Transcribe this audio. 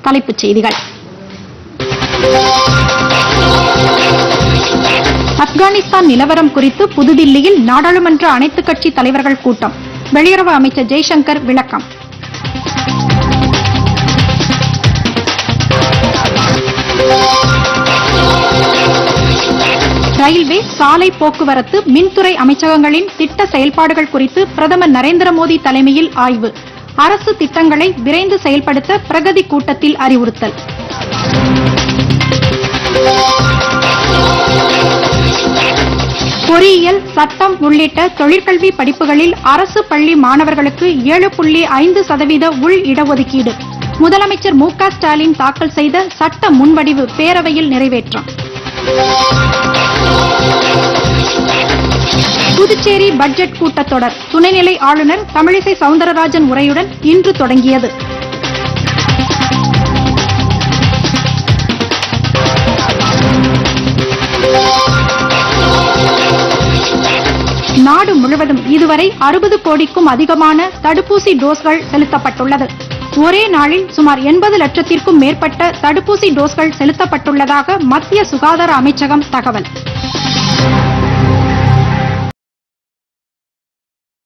தலைப்புச் செய்திகள் ஆப்கானிஸ்தான் நிலவரம் குறித்து புதுதில்லியில் நாடாளுமன்ற அனைத்துக் கட்சி தலைவர்கள் கூட்டம் வெளியுறவு அமைச்சர் ஜெய்சங்கர் விளக்கம் ரயில்வே சாலை போக்குவரத்து மின்துறை அமைச்சகங்களின் திட்ட செயல்பாடுகள் குறித்து பிரதமர் நரேந்திர மோடி தலைமையில் ஆய்வு அரசு திட்டங்களை விரைந்து செயல்படுத்த பிரகதி கூட்டத்தில் அறிவுறுத்தல் பொறியியல் சட்டம் உள்ளிட்ட தொழிற்கல்வி படிப்புகளில் அரசு பள்ளி மாணவர்களுக்கு ஏழு புள்ளி ஐந்து சதவீத உள் இடஒதுக்கீடு முதலமைச்சர் மு க ஸ்டாலின் தாக்கல் செய்த சட்ட முன்வடிவு பேரவையில் நிறைவேற்றம் புதுச்சேரி பட்ஜெட் கூட்டத்தொடர் துணைநிலை ஆளுநர் தமிழிசை சவுந்தரராஜன் உரையுடன் இன்று தொடங்கியது நாடு முழுவதும் இதுவரை அறுபது கோடிக்கும் அதிகமான தடுப்பூசி டோஸ்கள் செலுத்தப்பட்டுள்ளது ஒரே நாளில் சுமார் எண்பது லட்சத்திற்கும் மேற்பட்ட தடுப்பூசி டோஸ்கள் செலுத்தப்பட்டுள்ளதாக மத்திய சுகாதார அமைச்சகம் தகவல்